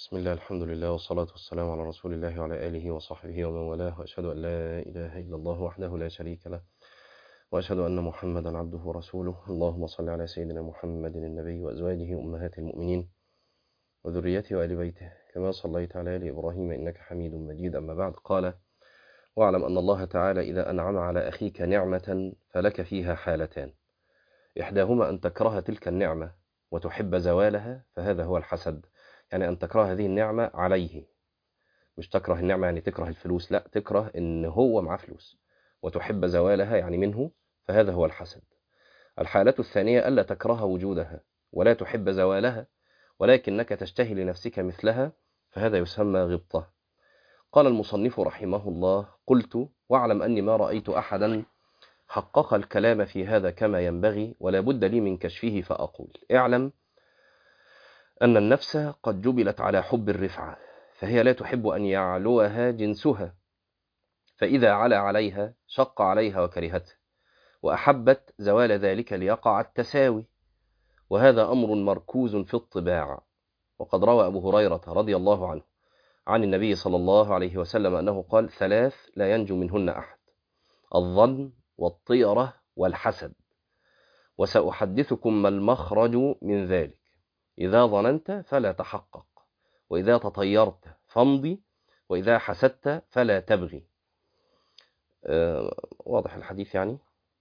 بسم الله الحمد لله والصلاة والسلام على رسول الله وعلى آله وصحبه ومن والاه وأشهد أن لا إله إلا الله وحده لا شريك له وأشهد أن محمدا عبده ورسوله اللهم صل على سيدنا محمد النبي وأزواجه أمهات المؤمنين وذريته وآل بيته كما صليت على آل إبراهيم إنك حميد مجيد أما بعد قال واعلم أن الله تعالى إذا أنعم على أخيك نعمة فلك فيها حالتان إحداهما أن تكره تلك النعمة وتحب زوالها فهذا هو الحسد يعني أن تكره هذه النعمة عليه مش تكره النعمة يعني تكره الفلوس لا تكره إن هو معاه فلوس وتحب زوالها يعني منه فهذا هو الحسد الحالة الثانية ألا تكره وجودها ولا تحب زوالها ولكنك تشتهي لنفسك مثلها فهذا يسمى غبطة قال المصنف رحمه الله قلت واعلم أني ما رأيت أحدا حقق الكلام في هذا كما ينبغي ولا بد لي من كشفه فأقول اعلم أن النفس قد جبلت على حب الرفعة فهي لا تحب أن يعلوها جنسها فإذا علا عليها شق عليها وكرهته وأحبت زوال ذلك ليقع التساوي وهذا أمر مركوز في الطباع وقد روى أبو هريرة رضي الله عنه عن النبي صلى الله عليه وسلم أنه قال ثلاث لا ينجو منهن أحد الظن والطيرة والحسد وسأحدثكم ما المخرج من ذلك إذا ظننت فلا تحقق وإذا تطيرت فامضي وإذا حسدت فلا تبغي آه واضح الحديث يعني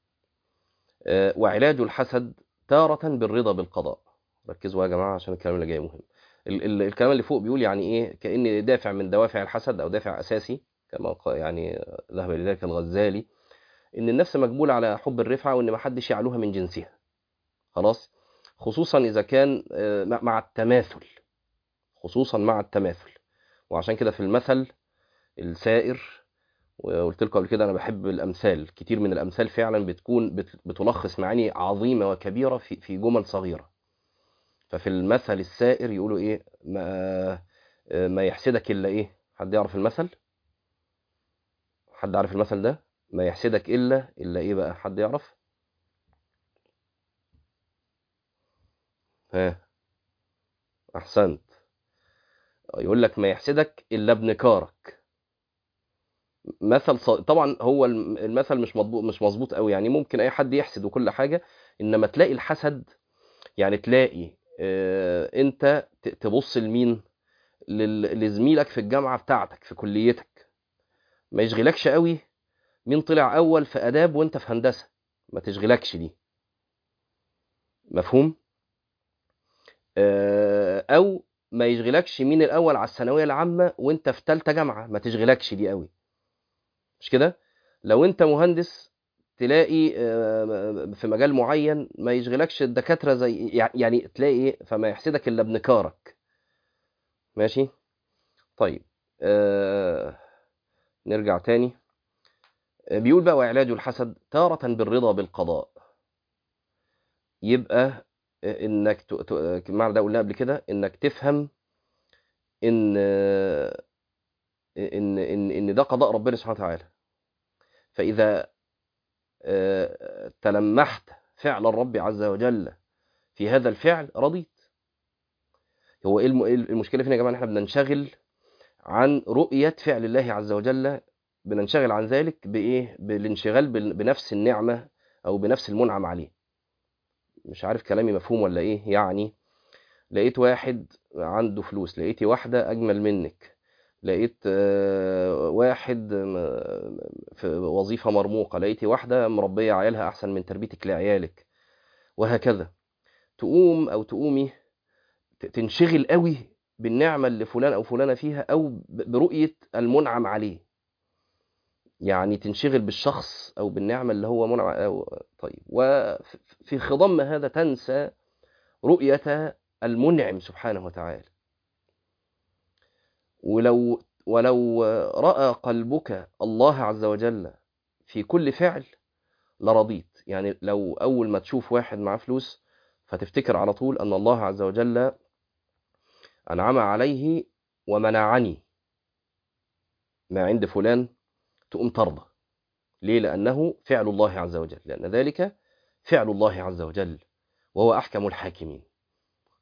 آه وعلاج الحسد تارة بالرضا بالقضاء ركزوا يا جماعة عشان الكلام اللي جاي مهم ال ال الكلام اللي فوق بيقول يعني إيه كأن دافع من دوافع الحسد أو دافع أساسي كما يعني ذهب لذلك الغزالي إن النفس مجبولة على حب الرفعة وإن ما حدش يعلوها من جنسها خلاص خصوصا إذا كان مع التماثل خصوصا مع التماثل وعشان كده في المثل السائر وقلت لكم قبل كده أنا بحب الأمثال كتير من الأمثال فعلا بتكون بتلخص معاني عظيمة وكبيرة في في جمل صغيرة ففي المثل السائر يقولوا إيه ما, ما يحسدك إلا إيه حد يعرف المثل حد عارف المثل ده ما يحسدك إلا إلا إيه بقى حد يعرف ها احسنت يقول لك ما يحسدك الا ابن كارك مثل ص... طبعا هو المثل مش مضبوط مش مظبوط قوي يعني ممكن اي حد يحسد وكل حاجه انما تلاقي الحسد يعني تلاقي اه انت تبص لمين لل... لزميلك في الجامعه بتاعتك في كليتك ما يشغلكش قوي مين طلع اول في اداب وانت في هندسه ما تشغلكش دي مفهوم او ما يشغلكش مين الاول على الثانويه العامه وانت في ثالثه جامعه ما تشغلكش دي قوي مش كده لو انت مهندس تلاقي في مجال معين ما يشغلكش الدكاتره زي يعني تلاقي ايه فما يحسدك الا ابن كارك ماشي طيب آه نرجع تاني بيقول بقى وعلاج الحسد تارة بالرضا بالقضاء يبقى انك المعنى ده قلنا قبل كده انك تفهم ان ان ان ان ده قضاء ربنا سبحانه وتعالى فاذا تلمحت فعل الرب عز وجل في هذا الفعل رضيت هو ايه المشكله فينا يا جماعه احنا بننشغل عن رؤيه فعل الله عز وجل بننشغل عن ذلك بايه بالانشغال بنفس النعمه او بنفس المنعم عليه مش عارف كلامي مفهوم ولا ايه يعني لقيت واحد عنده فلوس لقيتي واحدة أجمل منك لقيت واحد في وظيفة مرموقة لقيتي واحدة مربية عيالها أحسن من تربيتك لعيالك وهكذا تقوم أو تقومي تنشغل قوي بالنعمة اللي فلان أو فلانة فيها أو برؤية المنعم عليه يعني تنشغل بالشخص او بالنعمه اللي هو منعم أو طيب وفي خضم هذا تنسى رؤيه المنعم سبحانه وتعالى ولو ولو راى قلبك الله عز وجل في كل فعل لرضيت يعني لو اول ما تشوف واحد معاه فلوس فتفتكر على طول ان الله عز وجل انعم عليه ومنعني ما عند فلان تقوم ترضى ليه لأنه فعل الله عز وجل لأن ذلك فعل الله عز وجل وهو أحكم الحاكمين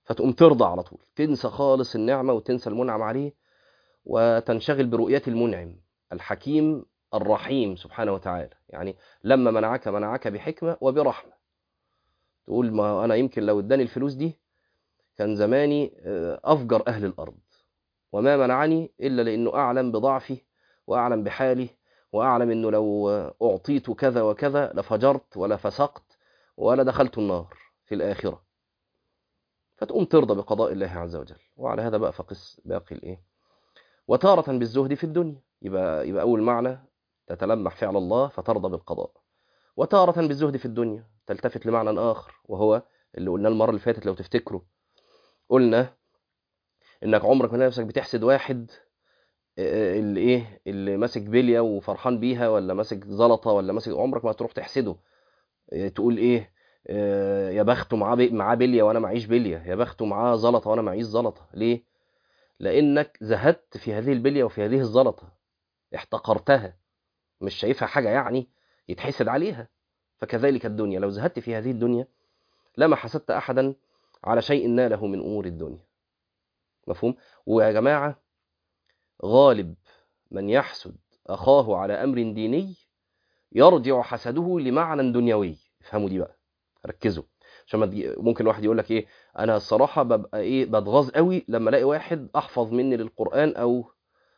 فتقوم ترضى على طول تنسى خالص النعمة وتنسى المنعم عليه وتنشغل برؤية المنعم الحكيم الرحيم سبحانه وتعالى يعني لما منعك منعك بحكمة وبرحمة تقول ما أنا يمكن لو اداني الفلوس دي كان زماني أفجر أهل الأرض وما منعني إلا لأنه أعلم بضعفي وأعلم بحالي وأعلم أنه لو أعطيت كذا وكذا لفجرت ولا فسقت ولا دخلت النار في الآخرة فتقوم ترضى بقضاء الله عز وجل وعلى هذا بقى فقس باقي الإيه وتارة بالزهد في الدنيا يبقى, يبقى أول معنى تتلمح فعل الله فترضى بالقضاء وتارة بالزهد في الدنيا تلتفت لمعنى آخر وهو اللي قلناه المرة اللي فاتت لو تفتكروا قلنا انك عمرك ما نفسك بتحسد واحد اللي ايه اللي ماسك بليه وفرحان بيها ولا ماسك زلطه ولا ماسك عمرك ما تروح تحسده تقول ايه يا بخته معاه معاه بليه وانا معيش بليه يا بخته معاه زلطه وانا معيش زلطه ليه لانك زهدت في هذه البليه وفي هذه الزلطه احتقرتها مش شايفها حاجه يعني يتحسد عليها فكذلك الدنيا لو زهدت في هذه الدنيا لما حسدت احدا على شيء ناله من امور الدنيا مفهوم ويا جماعه غالب من يحسد اخاه على امر ديني يرجع حسده لمعنى دنيوي افهموا دي بقى ركزوا عشان ممكن الواحد يقول لك ايه انا الصراحه ببقى ايه بتغاظ قوي لما الاقي واحد احفظ مني للقران او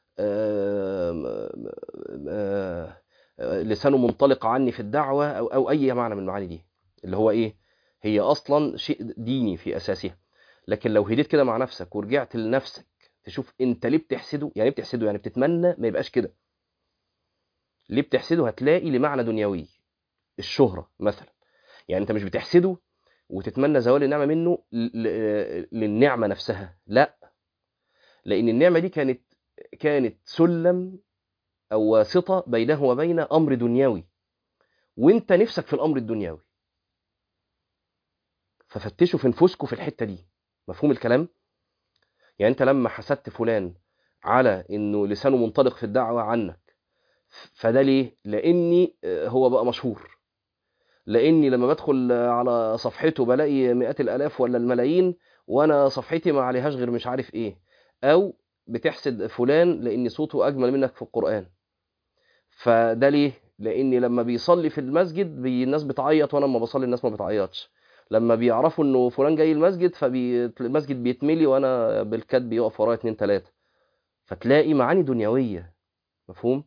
آآ آآ لسانه منطلق عني في الدعوه او او اي معنى من المعاني دي اللي هو ايه هي اصلا شيء ديني في اساسها لكن لو هديت كده مع نفسك ورجعت لنفسك تشوف انت ليه بتحسده يعني بتحسده يعني بتتمنى ما يبقاش كده ليه بتحسده هتلاقي لمعنى دنيوي الشهرة مثلا يعني انت مش بتحسده وتتمنى زوال النعمة منه للنعمة نفسها لا لان النعمة دي كانت كانت سلم او واسطة بينه وبين امر دنيوي وانت نفسك في الامر الدنيوي ففتشوا في نفوسكم في الحتة دي مفهوم الكلام يعني انت لما حسدت فلان على انه لسانه منطلق في الدعوة عنك فده ليه لاني هو بقى مشهور لاني لما بدخل على صفحته بلاقي مئات الالاف ولا الملايين وانا صفحتي ما عليهاش غير مش عارف ايه او بتحسد فلان لان صوته اجمل منك في القرآن فده ليه لاني لما بيصلي في المسجد بي الناس بتعيط وانا لما بصلي الناس ما بتعيطش لما بيعرفوا انه فلان جاي المسجد فالمسجد بيتملي وانا بالكاد بيقف ورايا اتنين تلاته فتلاقي معاني دنيويه مفهوم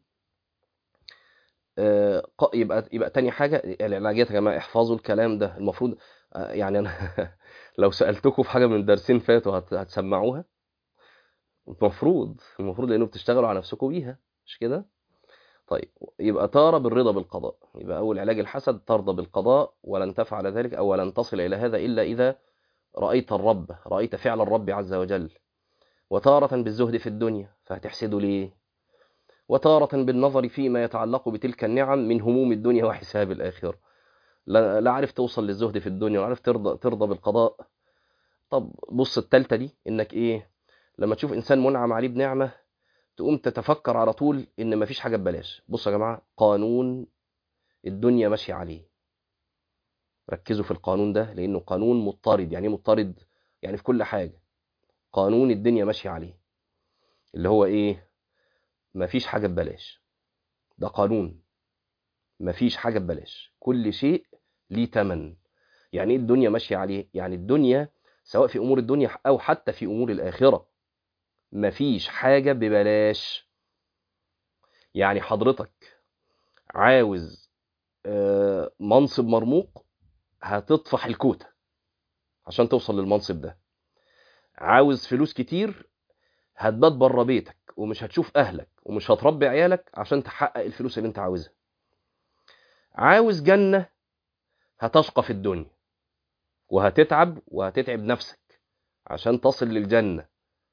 آه يبقى يبقى تاني حاجه العلاجات يا جماعه احفظوا الكلام ده المفروض آه يعني انا لو سالتكم في حاجه من درسين فاتوا هت هتسمعوها المفروض المفروض لانه بتشتغلوا على نفسكم بيها مش كده طيب يبقى تارى بالرضا بالقضاء يبقى أول علاج الحسد ترضى بالقضاء ولن تفعل ذلك أو لن تصل إلى هذا إلا إذا رأيت الرب رأيت فعل الرب عز وجل وتارة بالزهد في الدنيا فهتحسد ليه وتارة بالنظر فيما يتعلق بتلك النعم من هموم الدنيا وحساب الآخرة لا, لا عارف توصل للزهد في الدنيا ولا عارف ترضى, ترضى بالقضاء طب بص التالتة دي إنك إيه لما تشوف إنسان منعم عليه بنعمة تقوم تتفكر على طول ان مفيش حاجه ببلاش بصوا يا جماعه قانون الدنيا ماشيه عليه ركزوا في القانون ده لانه قانون مضطرد يعني ايه مضطرد يعني في كل حاجه قانون الدنيا ماشيه عليه اللي هو ايه مفيش حاجه ببلاش ده قانون مفيش حاجه ببلاش كل شيء ليه تمن يعني ايه الدنيا ماشيه عليه يعني الدنيا سواء في امور الدنيا او حتى في امور الاخره مفيش حاجة ببلاش يعني حضرتك عاوز منصب مرموق هتطفح الكوتة عشان توصل للمنصب ده عاوز فلوس كتير هتبات بره بيتك ومش هتشوف أهلك ومش هتربي عيالك عشان تحقق الفلوس اللي انت عاوزها عاوز جنة هتشقى في الدنيا وهتتعب وهتتعب نفسك عشان تصل للجنة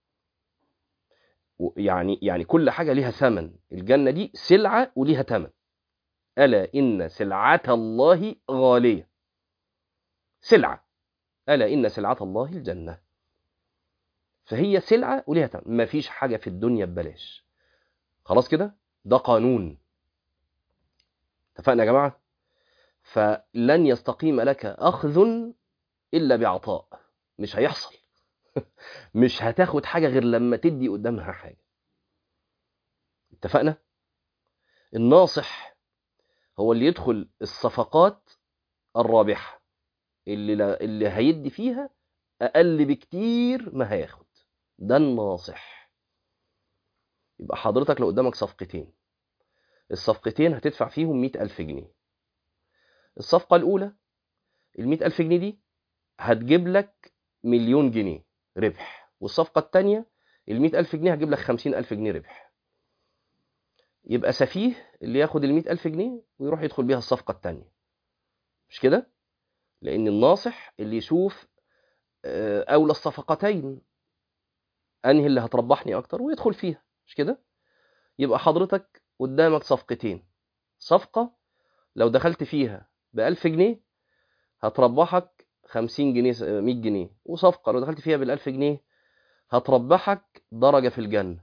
يعني يعني كل حاجة ليها ثمن الجنة دي سلعة وليها ثمن ألا إن سلعة الله غالية سلعة ألا إن سلعة الله الجنة فهي سلعة وليها ثمن مفيش حاجة في الدنيا ببلاش خلاص كده ده قانون اتفقنا يا جماعة فلن يستقيم لك أخذ إلا بعطاء مش هيحصل مش هتاخد حاجه غير لما تدي قدامها حاجه اتفقنا الناصح هو اللي يدخل الصفقات الرابحه اللي لا اللي هيدي فيها اقل بكتير ما هياخد ده الناصح يبقى حضرتك لو قدامك صفقتين الصفقتين هتدفع فيهم مئة ألف جنيه الصفقة الأولى المئة ألف جنيه دي هتجيب لك مليون جنيه ربح والصفقة الثانية المئة ألف جنيه هتجيب لك خمسين ألف جنيه ربح يبقى سفيه اللي ياخد المئة ألف جنيه ويروح يدخل بيها الصفقة الثانية مش كده؟ لأن الناصح اللي يشوف أولى الصفقتين أنهي اللي هتربحني أكتر ويدخل فيها مش كده؟ يبقى حضرتك قدامك صفقتين صفقة لو دخلت فيها بألف جنيه هتربحك خمسين جنيه مية جنيه وصفقة لو دخلت فيها بالألف جنيه هتربحك درجة في الجنة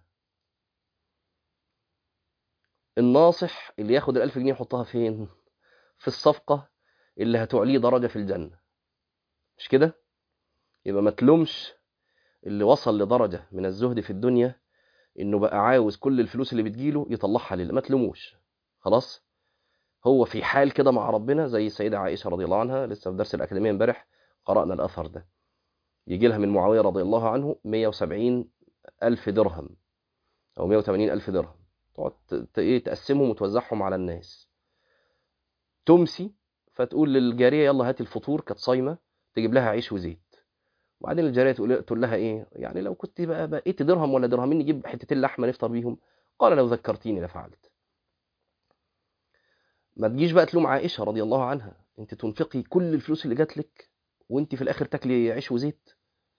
الناصح اللي ياخد الألف جنيه يحطها فين في الصفقة اللي هتعليه درجة في الجنة مش كده يبقى ما تلومش اللي وصل لدرجة من الزهد في الدنيا انه بقى عاوز كل الفلوس اللي بتجيله يطلعها لله ما تلوموش خلاص هو في حال كده مع ربنا زي السيدة عائشة رضي الله عنها لسه في درس الأكاديمية امبارح قرأنا الأثر ده يجي لها من معاوية رضي الله عنه 170 ألف درهم أو 180 ألف درهم تقعد إيه تقسمهم وتوزعهم على الناس تمسي فتقول للجارية يلا هاتي الفطور كانت صايمة تجيب لها عيش وزيت وبعدين الجارية تقول, تقول لها إيه يعني لو كنت بقى بقيت درهم ولا درهمين نجيب حتتين لحمة نفطر بيهم قال لو ذكرتيني لفعلت ما تجيش بقى تلوم عائشة رضي الله عنها انت تنفقي كل الفلوس اللي جات لك وانت في الاخر تاكلي عيش وزيت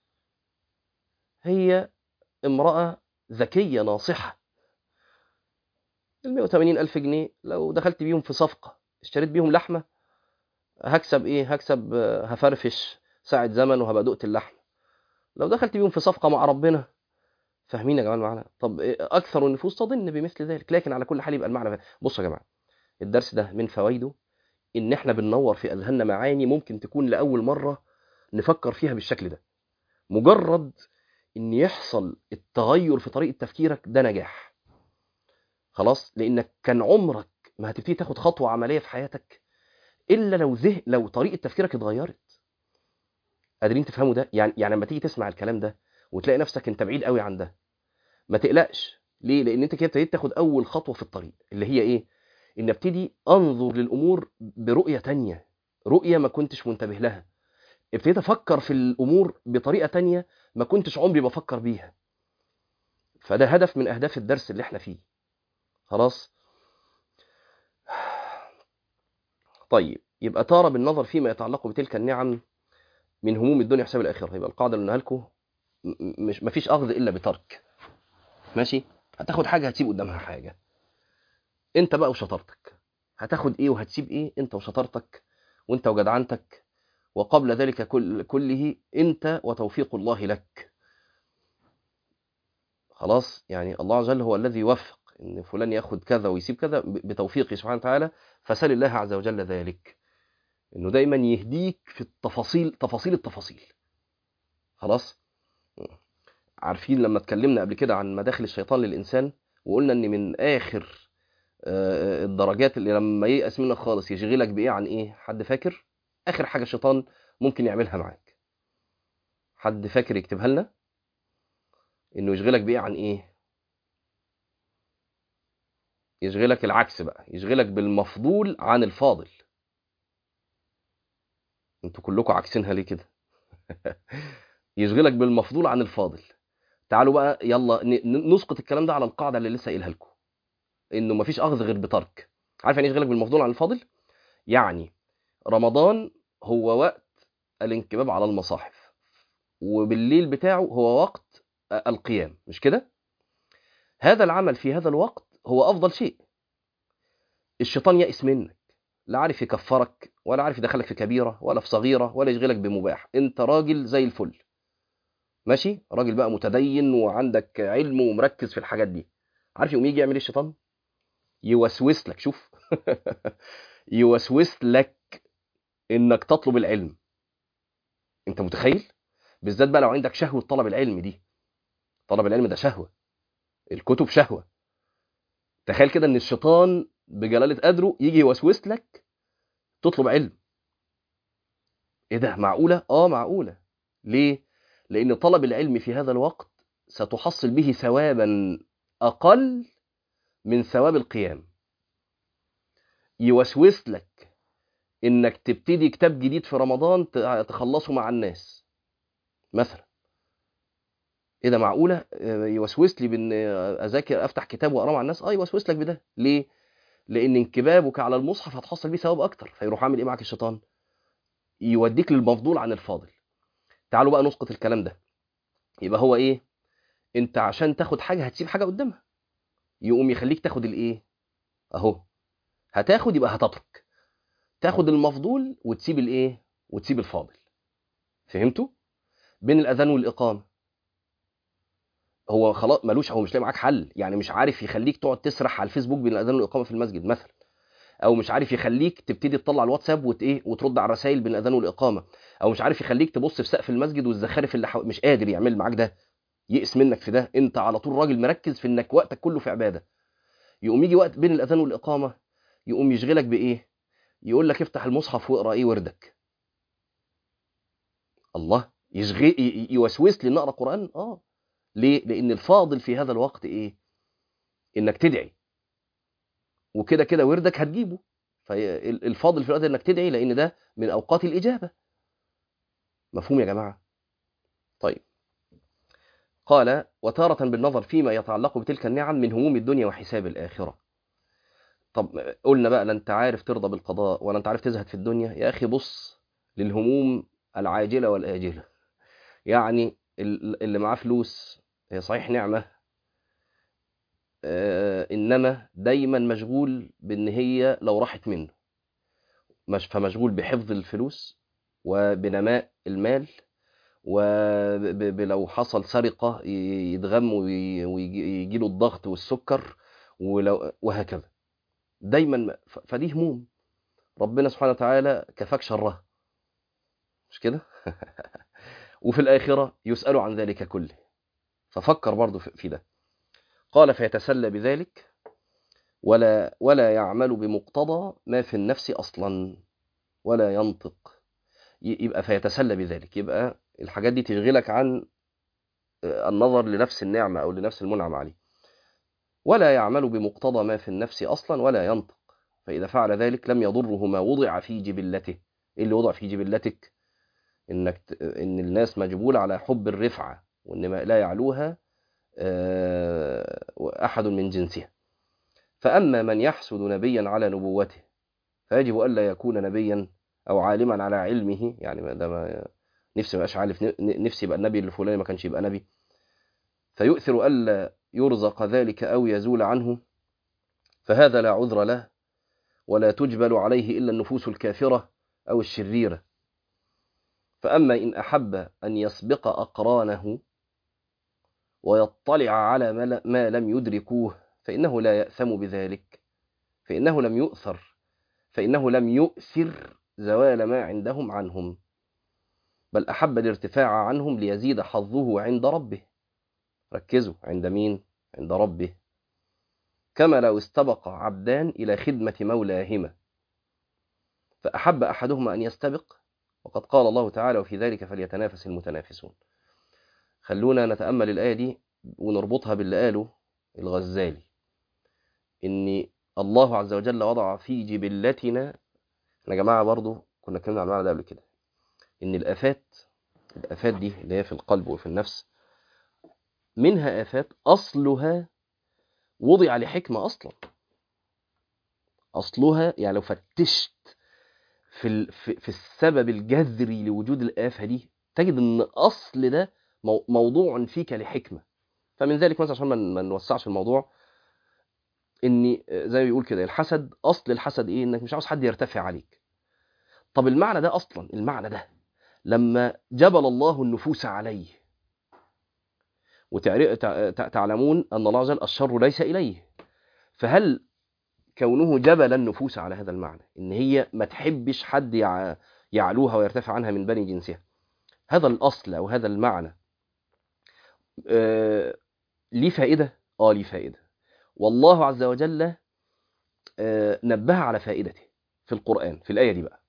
هي امرأة ذكية ناصحة ال 180 ألف جنيه لو دخلت بيهم في صفقة اشتريت بيهم لحمة هكسب ايه هكسب هفرفش ساعة زمن وهبقى دقت اللحم لو دخلت بيهم في صفقة مع ربنا فاهمين يا جماعة المعنى طب إيه أكثر النفوس تظن بمثل ذلك لكن على كل حال يبقى المعنى بصوا يا جماعة الدرس ده من فوائده ان احنا بننور في اذهاننا معاني ممكن تكون لاول مره نفكر فيها بالشكل ده مجرد ان يحصل التغير في طريقه تفكيرك ده نجاح خلاص لانك كان عمرك ما هتبتدي تاخد خطوه عمليه في حياتك الا لو ذه لو طريقه تفكيرك اتغيرت قادرين تفهموا ده يعني يعني لما تيجي تسمع الكلام ده وتلاقي نفسك انت بعيد قوي عن ده ما تقلقش ليه لان انت كده ابتديت تاخد اول خطوه في الطريق اللي هي ايه ان ابتدي انظر للامور برؤيه تانية رؤيه ما كنتش منتبه لها ابتديت افكر في الامور بطريقه تانية ما كنتش عمري بفكر بيها فده هدف من اهداف الدرس اللي احنا فيه خلاص طيب يبقى تارة بالنظر فيما يتعلق بتلك النعم من هموم الدنيا حساب الاخره يبقى القاعده اللي لكم مش مفيش اخذ الا بترك ماشي هتاخد حاجه هتسيب قدامها حاجه انت بقى وشطارتك هتاخد ايه وهتسيب ايه انت وشطارتك وانت وجدعنتك وقبل ذلك كل كله انت وتوفيق الله لك خلاص يعني الله عز وجل هو الذي يوفق ان فلان ياخد كذا ويسيب كذا بتوفيقه سبحانه وتعالى فسال الله عز وجل ذلك انه دايما يهديك في التفاصيل تفاصيل التفاصيل خلاص عارفين لما اتكلمنا قبل كده عن مداخل الشيطان للانسان وقلنا ان من اخر الدرجات اللي لما ييأس منك خالص يشغلك بايه عن ايه حد فاكر اخر حاجه الشيطان ممكن يعملها معاك حد فاكر يكتبها لنا انه يشغلك بايه عن ايه يشغلك العكس بقى يشغلك بالمفضول عن الفاضل انتوا كلكم عكسينها ليه كده يشغلك بالمفضول عن الفاضل تعالوا بقى يلا نسقط الكلام ده على القاعده اللي لسه قايلها لكم انه مفيش اخذ غير بترك عارف يعني يشغلك بالمفضول عن الفاضل يعني رمضان هو وقت الانكباب على المصاحف وبالليل بتاعه هو وقت القيام مش كده هذا العمل في هذا الوقت هو افضل شيء الشيطان يئس منك لا عارف يكفرك ولا عارف يدخلك في كبيره ولا في صغيره ولا يشغلك بمباح انت راجل زي الفل ماشي راجل بقى متدين وعندك علم ومركز في الحاجات دي عارف يقوم يجي يعمل ايه الشيطان يوسوس لك شوف يوسوس لك انك تطلب العلم انت متخيل بالذات بقى لو عندك شهوه طلب العلم دي طلب العلم ده شهوه الكتب شهوه تخيل كده ان الشيطان بجلاله قدره يجي يوسوس لك تطلب علم ايه ده معقوله اه معقوله ليه لان طلب العلم في هذا الوقت ستحصل به ثوابا اقل من ثواب القيام يوسوس لك انك تبتدي كتاب جديد في رمضان تخلصه مع الناس مثلا ايه ده معقوله يوسوس لي بان اذاكر افتح كتاب واقراه مع الناس اه يوسوس لك بده ليه لان انكبابك على المصحف هتحصل بيه ثواب اكتر فيروح عامل ايه معاك الشيطان يوديك للمفضول عن الفاضل تعالوا بقى نسقط الكلام ده يبقى هو ايه انت عشان تاخد حاجه هتسيب حاجه قدامها يقوم يخليك تاخد الايه اهو هتاخد يبقى هتترك تاخد المفضول وتسيب الايه وتسيب الفاضل فهمتوا بين الاذان والاقامه هو خلاص ملوش هو مش لاقي معاك حل يعني مش عارف يخليك تقعد تسرح على الفيسبوك بين الاذان والاقامه في المسجد مثلا او مش عارف يخليك تبتدي تطلع الواتساب وت ايه وترد على الرسائل بين الاذان والاقامه او مش عارف يخليك تبص في سقف المسجد والزخارف اللي حو... مش قادر يعمل معاك ده يئس منك في ده انت على طول راجل مركز في انك وقتك كله في عباده يقوم يجي وقت بين الاذان والاقامه يقوم يشغلك بايه يقول لك افتح المصحف واقرا ايه وردك الله يشغل يوسوس لي ان اقرا قران اه ليه لان الفاضل في هذا الوقت ايه انك تدعي وكده كده وردك هتجيبه فالفاضل في الوقت انك تدعي لان ده من اوقات الاجابه مفهوم يا جماعه طيب قال وتارة بالنظر فيما يتعلق بتلك النعم من هموم الدنيا وحساب الآخرة طب قلنا بقى لا انت عارف ترضى بالقضاء ولا انت عارف تزهد في الدنيا يا أخي بص للهموم العاجلة والآجلة يعني اللي معاه فلوس هي صحيح نعمة آه إنما دايما مشغول بإن هي لو راحت منه مش فمشغول بحفظ الفلوس وبنماء المال ولو حصل سرقة يتغم ويجي له الضغط والسكر ولو وهكذا دايما فدي هموم ربنا سبحانه وتعالى كفاك شرها مش كده وفي الآخرة يسأل عن ذلك كله ففكر برضه في ده قال فيتسلى بذلك ولا ولا يعمل بمقتضى ما في النفس أصلا ولا ينطق يبقى فيتسلى بذلك يبقى الحاجات دي تشغلك عن النظر لنفس النعمة أو لنفس المنعم عليه ولا يعمل بمقتضى ما في النفس أصلا ولا ينطق فإذا فعل ذلك لم يضره ما وضع في جبلته إيه اللي وضع في جبلتك إنك ت... إن الناس مجبولة على حب الرفعة وإن ما لا يعلوها أحد من جنسها فأما من يحسد نبيا على نبوته فيجب ألا يكون نبيا أو عالما على علمه يعني ده ما نفسي ما عارف نفسي يبقى النبي الفلاني ما كانش يبقى نبي فيؤثر ألا يرزق ذلك أو يزول عنه فهذا لا عذر له ولا تجبل عليه إلا النفوس الكافرة أو الشريرة فأما إن أحب أن يسبق أقرانه ويطلع على ما لم يدركوه فإنه لا يأثم بذلك فإنه لم يؤثر فإنه لم يؤثر زوال ما عندهم عنهم بل أحب الارتفاع عنهم ليزيد حظه عند ربه ركزوا عند مين؟ عند ربه كما لو استبق عبدان إلى خدمة مولاهما فأحب أحدهما أن يستبق وقد قال الله تعالى وفي ذلك فليتنافس المتنافسون خلونا نتأمل الآية دي ونربطها باللي قاله الغزالي إن الله عز وجل وضع في جبلتنا احنا يا جماعة برضو كنا اتكلمنا عن المعنى ده قبل كده إن الآفات الآفات دي اللي هي في القلب وفي النفس منها آفات أصلها وضع لحكمة أصلا أصلها يعني لو فتشت في, في السبب الجذري لوجود الآفة دي تجد أن أصل ده موضوع فيك لحكمة فمن ذلك مثلا عشان ما نوسعش الموضوع إني زي ما بيقول كده الحسد أصل الحسد إيه إنك مش عاوز حد يرتفع عليك طب المعنى ده أصلا المعنى ده لما جبل الله النفوس عليه وتعلمون أن الله عز وجل الشر ليس إليه فهل كونه جبل النفوس على هذا المعنى إن هي ما تحبش حد يعلوها ويرتفع عنها من بني جنسها هذا الاصل او هذا المعنى آه ليه فائده اه ليه فائده والله عز وجل آه نبه على فائدته في القران في الايه دي بقى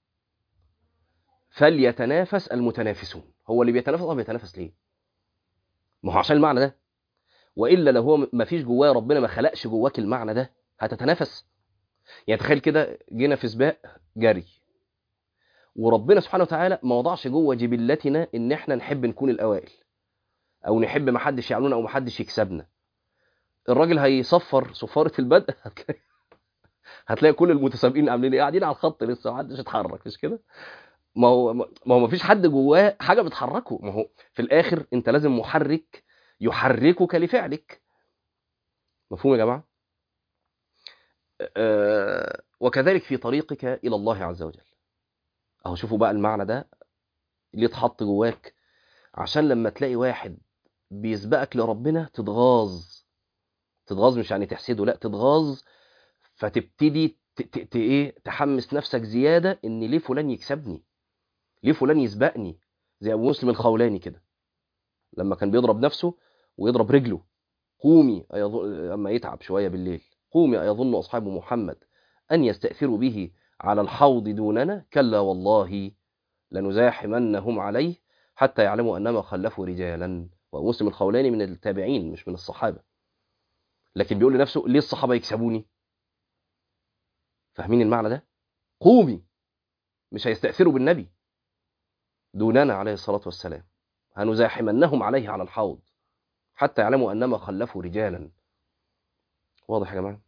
فليتنافس المتنافسون هو اللي بيتنافس اه بيتنافس ليه ما هو عشان المعنى ده والا لو هو ما فيش جواه ربنا ما خلقش جواك المعنى ده هتتنافس يعني تخيل كده جينا في سباق جري وربنا سبحانه وتعالى ما وضعش جوه جبلتنا ان احنا نحب نكون الاوائل او نحب ما حدش يعلونا او ما حدش يكسبنا الراجل هيصفر صفاره البدء هتلاقي هتلاقي كل المتسابقين عاملين ايه قاعدين على الخط لسه ما حدش اتحرك مش كده ما هو ما هو ما فيش حد جواه حاجه بتحركه ما هو في الاخر انت لازم محرك يحركك لفعلك مفهوم يا جماعه أه وكذلك في طريقك الى الله عز وجل اهو شوفوا بقى المعنى ده اللي اتحط جواك عشان لما تلاقي واحد بيسبقك لربنا تتغاظ تتغاظ مش يعني تحسده لا تتغاظ فتبتدي ايه تحمس نفسك زياده ان ليه فلان يكسبني ليه فلان يسبقني زي ابو مسلم الخولاني كده لما كان بيضرب نفسه ويضرب رجله قومي لما يتعب شويه بالليل قومي أيظن أصحاب محمد أن يستأثروا به على الحوض دوننا كلا والله لنزاحمنهم عليه حتى يعلموا أنما خلفوا رجالا ومسلم الخولاني من التابعين مش من الصحابة لكن بيقول لنفسه ليه الصحابة يكسبوني فاهمين المعنى ده قومي مش هيستأثروا بالنبي دوننا عليه الصلاة والسلام هنزاحمنهم عليه على الحوض حتى يعلموا أنما خلفوا رجالا واضح يا جماعة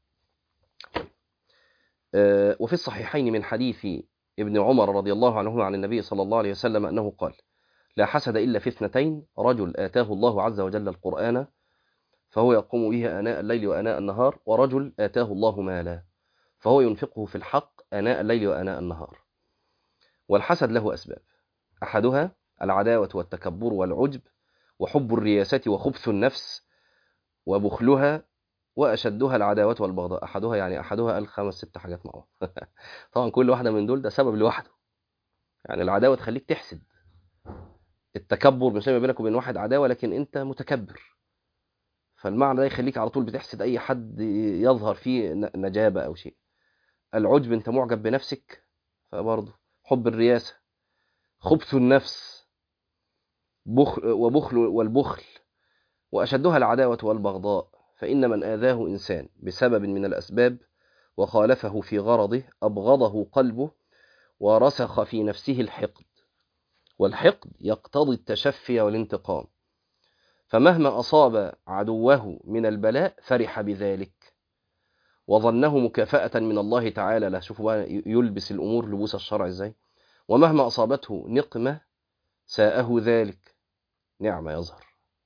أه وفي الصحيحين من حديث ابن عمر رضي الله عنهما عن النبي صلى الله عليه وسلم أنه قال لا حسد إلا في اثنتين رجل آتاه الله عز وجل القرآن فهو يقوم به آناء الليل وآناء النهار ورجل آتاه الله مالا فهو ينفقه في الحق آناء الليل وآناء النهار والحسد له أسباب أحدها العداوة والتكبر والعجب وحب الرياسة وخبث النفس وبخلها وأشدها العداوة والبغضاء أحدها يعني أحدها قال خمس ست حاجات معه طبعا كل واحدة من دول ده سبب لوحده يعني العداوة تخليك تحسد التكبر مش ما بينك وبين واحد عداوة لكن أنت متكبر فالمعنى ده يخليك على طول بتحسد أي حد يظهر فيه نجابة أو شيء العجب أنت معجب بنفسك فبرضه حب الرياسة خبث النفس بخل وبخل والبخل وأشدها العداوة والبغضاء فإن من آذاه إنسان بسبب من الأسباب وخالفه في غرضه أبغضه قلبه ورسخ في نفسه الحقد والحقد يقتضي التشفي والانتقام فمهما أصاب عدوه من البلاء فرح بذلك وظنه مكافأة من الله تعالى له شوفوا بقى يلبس الأمور لبوس الشرع إزاي ومهما أصابته نقمة ساءه ذلك نعمة يظهر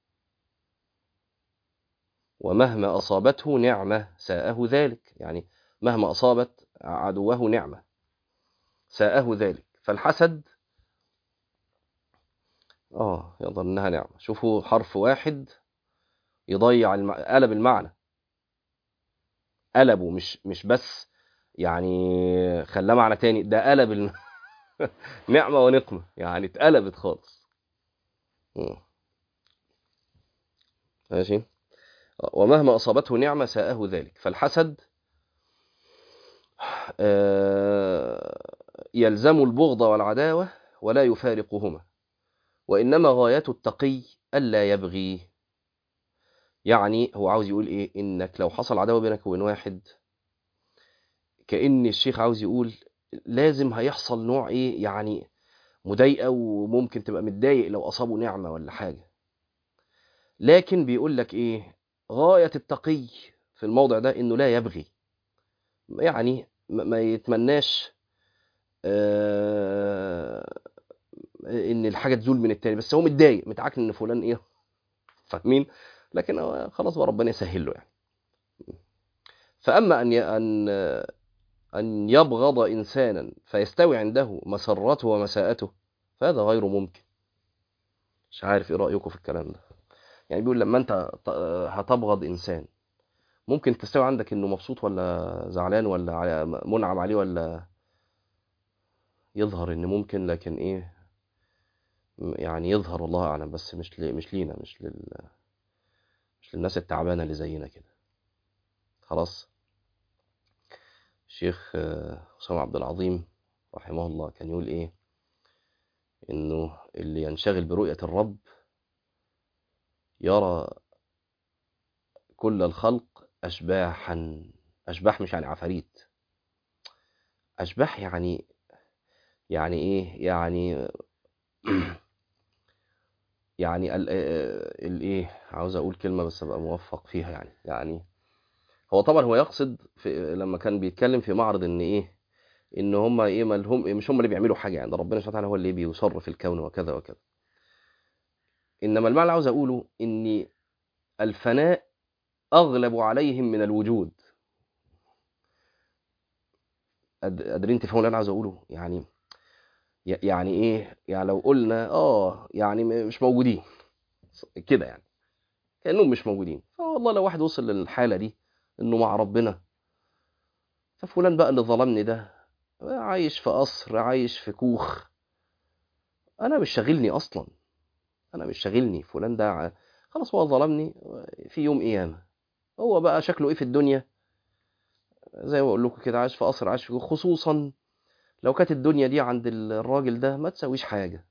ومهما أصابته نعمة ساءه ذلك يعني مهما أصابت عدوه نعمة ساءه ذلك فالحسد آه يظن أنها نعمة شوفوا حرف واحد يضيع الم... قلب المعنى قلبه مش مش بس يعني خلاه معنى تاني ده قلب الم... نعمة ونقمة يعني اتقلبت خالص ماشي ومهما أصابته نعمة ساءه ذلك فالحسد يلزم البغض والعداوة ولا يفارقهما وإنما غاية التقي ألا يبغي يعني هو عاوز يقول إيه إنك لو حصل عداوة بينك وبين واحد كأن الشيخ عاوز يقول لازم هيحصل نوع إيه يعني مضايقة وممكن تبقى متضايق لو أصابه نعمة ولا حاجة لكن بيقول لك إيه غاية التقي في الموضع ده إنه لا يبغي يعني ما يتمناش آه ان الحاجه تزول من التاني بس هو متضايق متعكن ان فلان ايه فاهمين لكن هو خلاص هو ربنا يسهل له يعني فاما ان ان ان يبغض انسانا فيستوي عنده مسرته ومساءته فهذا غير ممكن مش عارف ايه رايكم في الكلام ده يعني بيقول لما انت هتبغض انسان ممكن تستوي عندك انه مبسوط ولا زعلان ولا منعم عليه ولا يظهر ان ممكن لكن ايه يعني يظهر والله اعلم بس مش ل... مش لينا مش لل مش للناس التعبانه اللي زينا كده خلاص الشيخ اسامه عبد العظيم رحمه الله كان يقول ايه انه اللي ينشغل برؤيه الرب يرى كل الخلق اشباحا اشباح مش يعني عفاريت اشباح يعني يعني ايه يعني يعني الايه عاوز اقول كلمه بس ابقى موفق فيها يعني يعني هو طبعا هو يقصد في لما كان بيتكلم في معرض ان ايه ان هم ايه مالهم مش هم اللي بيعملوا حاجه يعني ده ربنا سبحانه وتعالى هو اللي بيصرف الكون وكذا وكذا انما المعنى اللي عاوز اقوله ان الفناء اغلب عليهم من الوجود قادرين تفهموا اللي انا عاوز اقوله يعني يعني ايه يعني لو قلنا اه يعني مش موجودين كده يعني كانهم مش موجودين فوالله لو واحد وصل للحاله دي انه مع ربنا ففلان بقى اللي ظلمني ده عايش في قصر عايش في كوخ انا مش شاغلني اصلا انا مش شاغلني فلان ده خلاص هو ظلمني في يوم قيامه هو بقى شكله ايه في الدنيا زي ما بقول لكم كده عايش في قصر عايش في كوخ خصوصا لو كانت الدنيا دي عند الراجل ده ما تسويش حاجه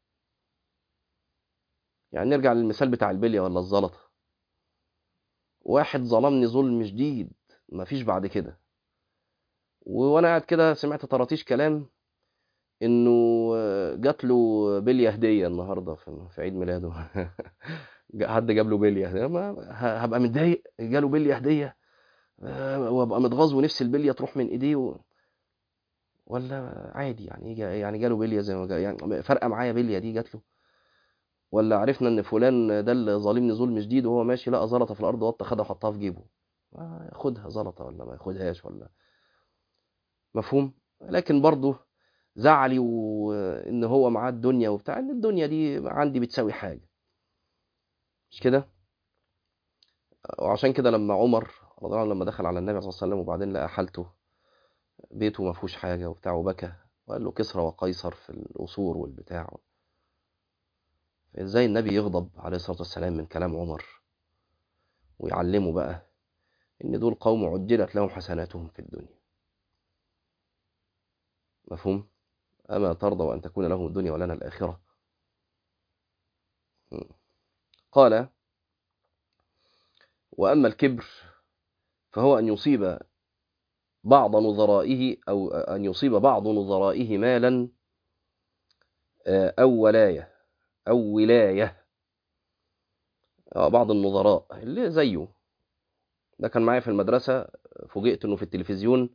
يعني نرجع للمثال بتاع البليه ولا الزلطه واحد ظلمني ظلم شديد مفيش بعد كده وانا قاعد كده سمعت طراطيش كلام انه جات له بليه هديه النهارده في عيد ميلاده حد جاب له بليه هديه ما هبقى متضايق جاله بليه هديه وابقى متغاظ ونفسي البليه تروح من ايديه و... ولا عادي يعني يعني جاله بليه زي ما جا يعني فارقه معايا بليه دي جات له ولا عرفنا ان فلان ده اللي ظالمني ظلم شديد وهو ماشي لقى زلطه في الارض وط خدها وحطها في جيبه ياخدها زلطه ولا ما ياخدهاش ولا مفهوم لكن برضه زعلي وان هو معاه الدنيا وبتاع ان الدنيا دي عندي بتساوي حاجه مش كده وعشان كده لما عمر رضي الله عنه لما دخل على النبي صلى الله عليه وسلم وبعدين لقى حالته بيته ما فيهوش حاجه وبتاع وبكى وقال له كسرى وقيصر في القصور والبتاع ازاي النبي يغضب عليه الصلاه والسلام من كلام عمر ويعلمه بقى ان دول قوم عجلت لهم حسناتهم في الدنيا مفهوم اما ترضى وان تكون لهم الدنيا ولنا الاخره قال واما الكبر فهو ان يصيب بعض نظرائه او ان يصيب بعض نظرائه مالا او ولايه أو ولاية بعض النظراء اللي زيه ده كان معايا في المدرسة فوجئت إنه في التلفزيون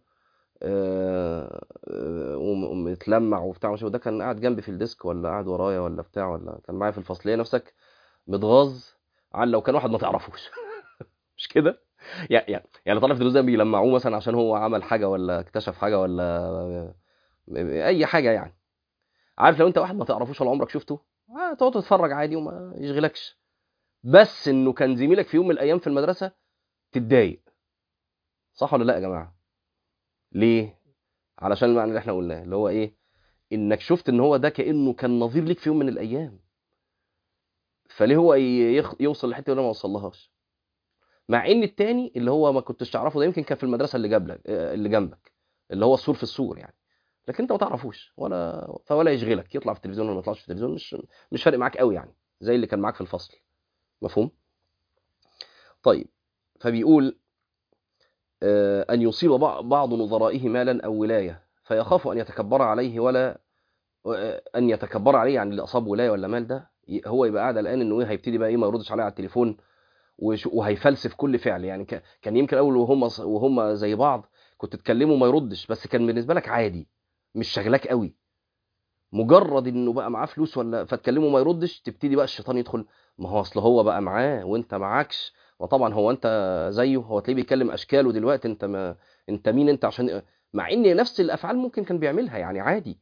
ومتلمع وبتاع وده كان قاعد جنبي في الديسك ولا قاعد ورايا ولا بتاع ولا كان معايا في الفصلية نفسك متغاظ عن لو كان واحد ما تعرفوش مش كده يعني يعني طالع في التلفزيون بيلمعوه مثلا عشان هو عمل حاجة ولا اكتشف حاجة ولا أي حاجة يعني عارف لو أنت واحد ما تعرفوش ولا عمرك شفته تقعد تتفرج عادي وما يشغلكش بس انه كان زميلك في يوم من الايام في المدرسه تتضايق صح ولا لا يا جماعه ليه علشان المعنى اللي احنا قلناه اللي هو ايه انك شفت ان هو ده كانه كان نظير ليك في يوم من الايام فليه هو يخ... يوصل لحته اللي ما وصلهاش مع ان التاني اللي هو ما كنتش تعرفه ده يمكن كان في المدرسه اللي جنبك اللي جنبك اللي هو السور في السور يعني لكن انت ما تعرفوش ولا فولا يشغلك يطلع في التلفزيون ولا ما يطلعش في التلفزيون مش مش فارق معاك قوي يعني زي اللي كان معاك في الفصل مفهوم طيب فبيقول آه ان يصيب بعض نظرائه مالا او ولايه فيخاف ان يتكبر عليه ولا ان يتكبر عليه يعني اللي اصاب ولايه ولا مال ده هو يبقى قاعد الان انه ايه هيبتدي بقى ايه ما يردش عليه على التليفون وهيفلسف كل فعل يعني كان يمكن اول وهم وهم زي بعض كنت تكلمه ما يردش بس كان بالنسبه لك عادي مش شغلاك قوي مجرد انه بقى معاه فلوس ولا فتكلمه ما يردش تبتدي بقى الشيطان يدخل ما هو اصل هو بقى معاه وانت معاكش وطبعا هو انت زيه هو تلاقيه بيتكلم اشكاله دلوقتي انت ما انت مين انت عشان مع ان نفس الافعال ممكن كان بيعملها يعني عادي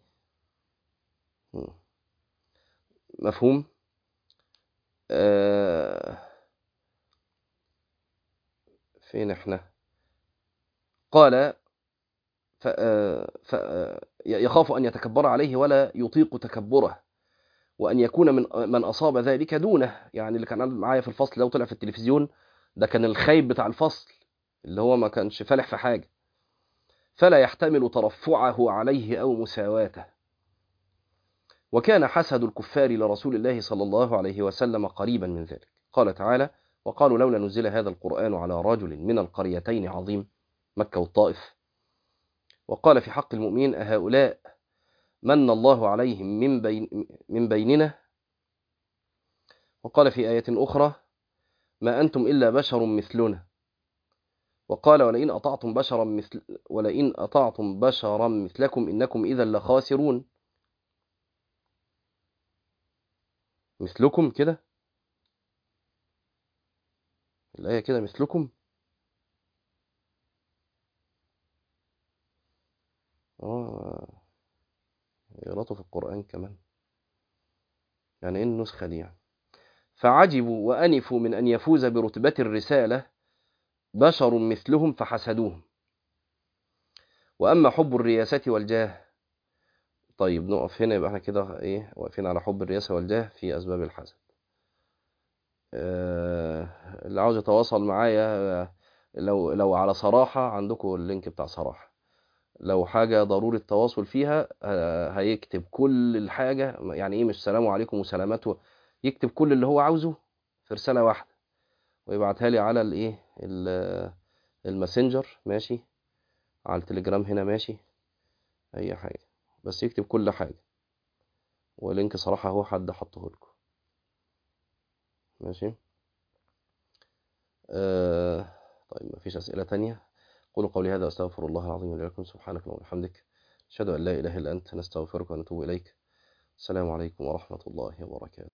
مفهوم آه... فين احنا قال ف... ف... يخاف أن يتكبر عليه ولا يطيق تكبره وأن يكون من من أصاب ذلك دونه يعني اللي كان معايا في الفصل لو طلع في التلفزيون ده كان الخايب بتاع الفصل اللي هو ما كانش فالح في حاجة فلا يحتمل ترفعه عليه أو مساواته وكان حسد الكفار لرسول الله صلى الله عليه وسلم قريبا من ذلك قال تعالى وقالوا لولا نزل هذا القرآن على رجل من القريتين عظيم مكة والطائف وقال في حق المؤمنين أهؤلاء من الله عليهم من, بين من بيننا وقال في آية أخرى ما أنتم إلا بشر مثلنا وقال ولئن أطعتم بشرا مثل ولئن أطعتم بشرا مثلكم إنكم إذا لخاسرون مثلكم كده الآية كده مثلكم آه يغلطوا في القرآن كمان يعني إيه النسخة دي يعني فعجبوا وأنفوا من أن يفوز برتبة الرسالة بشر مثلهم فحسدوهم وأما حب الرياسة والجاه طيب نقف هنا يبقى احنا كده ايه واقفين على حب الرياسة والجاه في أسباب الحسد آه اللي عاوز يتواصل معايا لو لو على صراحة عندكم اللينك بتاع صراحة لو حاجة ضروري التواصل فيها هيكتب كل الحاجة يعني ايه مش سلام عليكم وسلامات يكتب كل اللي هو عاوزه في رسالة واحدة ويبعتها لي على الايه الماسنجر ماشي على التليجرام هنا ماشي اي حاجة بس يكتب كل حاجة ولينك صراحة هو حد حطه لكم ماشي آه طيب مفيش أسئلة تانية قولوا قولي هذا أستغفر الله العظيم لي ولكم سبحانك اللهم وبحمدك أشهد أن لا إله إلا أنت نستغفرك ونتوب إليك السلام عليكم ورحمة الله وبركاته